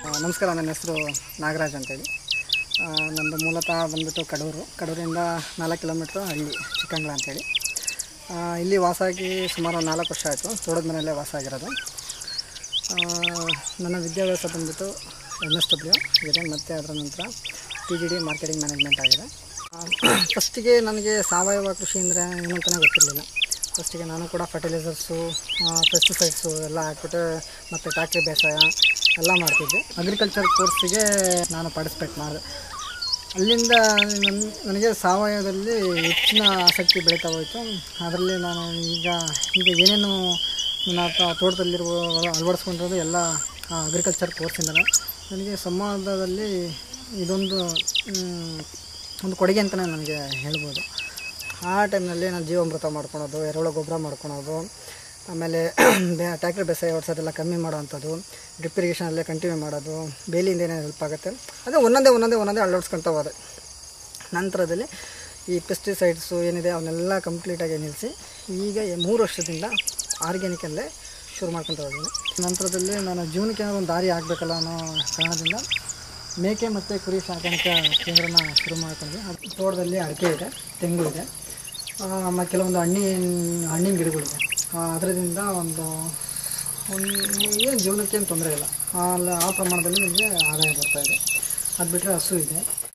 ಆ, ನಮಸ್ಕಾರ ನನ್ನ ಹೆಸರು ನಾಗರಾಜ್ ಅಂತೇಳಿ ಆ, ನಂದು ಮೂಲತಃ ಬಂದ್ಬಿಟ್ಟು ಕಡೂರು ಕಡೂರಿಂದ ನಾಲ್ಕು ಕಿಲೋಮೀಟ್ರ್ ಹಳ್ಳಿ ಚಿಕ್ಕಂಗ್ಳ ಅಂತೇಳಿ ಆ, ಇಲ್ಲಿ ವಾಸ ಆಗಿ ಸುಮಾರು ಒಂದು ನಾಲ್ಕು ವರ್ಷ ಆಯಿತು ತೋಟದ ಮನೆಯಲ್ಲೇ ವಾಸ ಆಗಿರೋದು ಆ, ನನ್ನ ವಿದ್ಯಾಭ್ಯಾಸ ಬಂದ್ಬಿಟ್ಟು ಎಮ್ ಎಸ್ ಡಬ್ಲ್ಯೂ ಇದೆ ಮತ್ತು ಅದರ ನಂತರ P G D marketing management ಆಗಿದೆ ಫಸ್ಟಿಗೆ ನನಗೆ ಸಾವಯವ ಕೃಷಿ ಅಂದರೆ ಏನು ಅಂತಲೇ ಗೊತ್ತಿರಲಿಲ್ಲ ಫಸ್ಟಿಗೆ ನಾನು ಕೂಡ ಫರ್ಟಿಲೈಸರ್ಸು ಪೆಸ್ಟಿಸೈಡ್ಸು ಎಲ್ಲ ಹಾಕ್ಬಿಟ್ಟು ಮತ್ತು ಟ್ಯಾಕ್ಟ್ರಿ ಬೇಸಾಯ ಎಲ್ಲ ಮಾಡ್ತಿದ್ದೆ ಅಗ್ರಿಕಲ್ಚರ್ ಕೋರ್ಸಿಗೆ ನಾನು ಪಾರ್ಟಿಸಿಪೇಟ್ ಮಾಡಿದೆ ಅಲ್ಲಿಂದ ನನ್ನ ನನಗೆ ಸಾವಯವದಲ್ಲಿ ಹೆಚ್ಚಿನ ಆಸಕ್ತಿ ಬೆಳೀತಾ ಹೋಯಿತು ಅದರಲ್ಲಿ ನಾನು ಈಗ ಈಗ ಏನೇನು ನನ್ನ ತ- ತೋಟದಲ್ಲಿರುವ ಅಳವಡಿಸ್ಕೊಂಡಿರೋದು ಎಲ್ಲ ಅಗ್ರಿಕಲ್ಚರ್ ಕೋರ್ಸಿಂದಲೇ ನನಗೆ ಸಂವಾದದಲ್ಲಿ ಇದೊಂದು ಮ್, ಒಂದು ಕೊಡುಗೆ ಅಂತಲೇ ನನಗೆ ಹೇಳ್ಬೋದು ಆ ಟೈಮ್ನಲ್ಲಿ ನಾನು ಜೀವಾಮೃತ ಮಾಡ್ಕೊಳೋದು ಎರೆಹುಳ ಗೊಬ್ಬರ ಮಾಡ್ಕೊಳೋದು ಆಮೇಲೆ ಟ್ಯಾಕ್ಟ್ರಿ ಬೇಸಾಯ ಓಡಿಸೋದೆಲ್ಲ ಕಮ್ಮಿ ಮಾಡೋವಂಥದ್ದು ಡ್ರಿಪ್ ಇರಿಗೇಷನಲ್ಲೇ ಕಂಟಿನ್ಯೂ ಮಾಡೋದು ಬೇಲಿಯಿಂದ ಏನೇನು ಹೆಲ್ಪ್ ಆಗುತ್ತೆ ಅದೇ ಒಂದೊಂದೇ ಒಂದೊಂದೇ ಒಂದೊಂದೇ ಅಳವಡಿಸ್ಕೊಳ್ತಾ ಹೋದೆ ನಂತರದಲ್ಲಿ ಈ ಪೆಸ್ಟಿಸೈಡ್ಸು ಏನಿದೆ ಅವನ್ನೆಲ್ಲ ಕಂಪ್ಲೀಟಾಗಿ ನಿಲ್ಲಿಸಿ ಈಗ ಈ ಮೂರು ವರ್ಷದಿಂದ ಆರ್ಗ್ಯಾನಿಕಲ್ಲೇ ಶುರು ಮಾಡ್ಕೊತಾ ಇದ್ದೀನಿ ನಂತರದಲ್ಲಿ ನಾನು ಜೀವನಕ್ಕೆ ಏನಾದ್ರು ಒಂದು ದಾರಿ ಆಗಬೇಕಲ್ಲ ಅನ್ನೋ ಕಾರಣದಿಂದ ಮೇಕೆ ಮತ್ತು ಕುರಿ ಸಾಕಾಣಿಕೆ ಕೇಂದ್ರನ ಶುರು ಮಾಡ್ಕೊಂಡ್ವಿ ಅದು ತೋಟದಲ್ಲಿ ಅಡಿಕೆ ಇದೆ ತೆಂಗು ಇದೆ ಆ, ಆಮೇಲೆ ಕೆಲವೊಂದು ಹಣ್ಣಿನ ಹಣ್ಣಿನ ಗಿಡಗಳಿದೆ ಅದರಿಂದ ಒಂದು ಒಂದು ಏನು ಜೀವನಕ್ಕೆ ಏನು ತೊಂದರೆ ಇಲ್ಲ ಅಲ್ಲ ಆ ಪ್ರಮಾಣದಲ್ಲಿ ನಮಗೆ ಆದಾಯ ಬರ್ತಾ ಇದೆ ಅದು ಬಿಟ್ಟರೆ ಹಸು ಇದೆ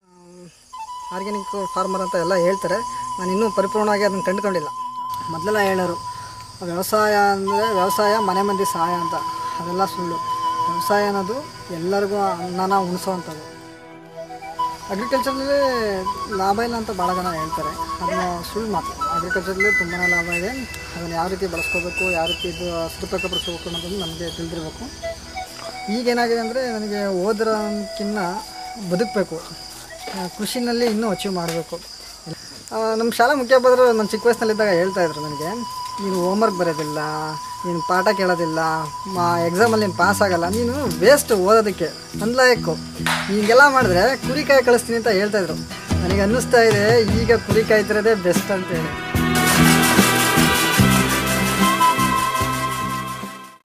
ಆರ್ಗ್ಯಾನಿಕ್ ಫಾರ್ಮರ್ ಅಂತ ಎಲ್ಲ ಹೇಳ್ತಾರೆ ನಾನು ಇನ್ನೂ ಪರಿಪೂರ್ಣವಾಗಿ ಅದನ್ನು ಕಂಡುಕೊಂಡಿಲ್ಲ ಮೊದಲೆಲ್ಲ ಹೇಳೋರು ವ್ಯವಸಾಯ ಅಂದರೆ ವ್ಯವಸಾಯ ಮನೆ ಮಂದಿ ಸಹಾಯ ಅಂತ ಅದೆಲ್ಲ ಸುಳ್ಳು ವ್ಯವಸಾಯ ಅನ್ನೋದು ಎಲ್ಲರಿಗೂ ಅನ್ನನ ಉಣಿಸೋವಂಥದ್ದು ಅಗ್ರಿಕಲ್ಚರ್ನಲ್ಲಿ ಲಾಭ ಇಲ್ಲ ಅಂತ ಭಾಳ ಜನ ಹೇಳ್ತಾರೆ ಅದನ್ನ ಸುಳ್ಳು ಮಾತು ಅಗ್ರಿಕಲ್ಚರ್ಲಿ ತುಂಬಾ ಲಾಭ ಇದೆ ಅದನ್ನು ಯಾವ ರೀತಿ ಬಳಸ್ಕೋಬೇಕು ಯಾವ ರೀತಿ ಇದು ಸದುಪಯೋಗ ಪಡಿಸ್ಕೋಬೇಕು ಅನ್ನೋದನ್ನು ನಮಗೆ ತಿಳಿದಿರಬೇಕು ಈಗೇನಾಗಿದೆ ಅಂದರೆ ನನಗೆ ಓದೋಕ್ಕಿಂತ ಬದುಕಬೇಕು ಕೃಷಿನಲ್ಲಿ ಇನ್ನೂ ಅಚೀವ್ ಮಾಡಬೇಕು ನಮ್ಮ ಶಾಲಾ ಮುಖ್ಯೋಪಾಧ್ಯಾಯರು ನಾನು ಚಿಕ್ಕ ವಯಸ್ಸಿನಲ್ಲಿದ್ದಾಗ ಹೇಳ್ತಾ ಇದ್ರು ನನಗೆ ನೀನು ಹೋಮ್ವರ್ಕ್ ಬರೋದಿಲ್ಲ ನೀನು ಪಾಠ ಕೇಳೋದಿಲ್ಲ ಮಾ ಎಕ್ಸಾಮಲ್ಲಿ ನೀನು ಪಾಸ್ ಆಗಲ್ಲ ನೀನು ವೇಸ್ಟ್ ಓದೋದಕ್ಕೆ ಅನ್ಲಾಯಕ್ಕು ಹೀಗೆಲ್ಲ ಮಾಡಿದ್ರೆ ಕುರಿ ಕಾಯಿ ಕಳಿಸ್ತೀನಿ ಅಂತ ಹೇಳ್ತಾ ಇದ್ರು ನನಗೆ ಅನ್ನಿಸ್ತಾ ಇದೆ ಈಗ ಕುರಿ ಕಾಯ್ತಿರೋದೇ ಬೆಸ್ಟ್ ಅಂತೇಳಿ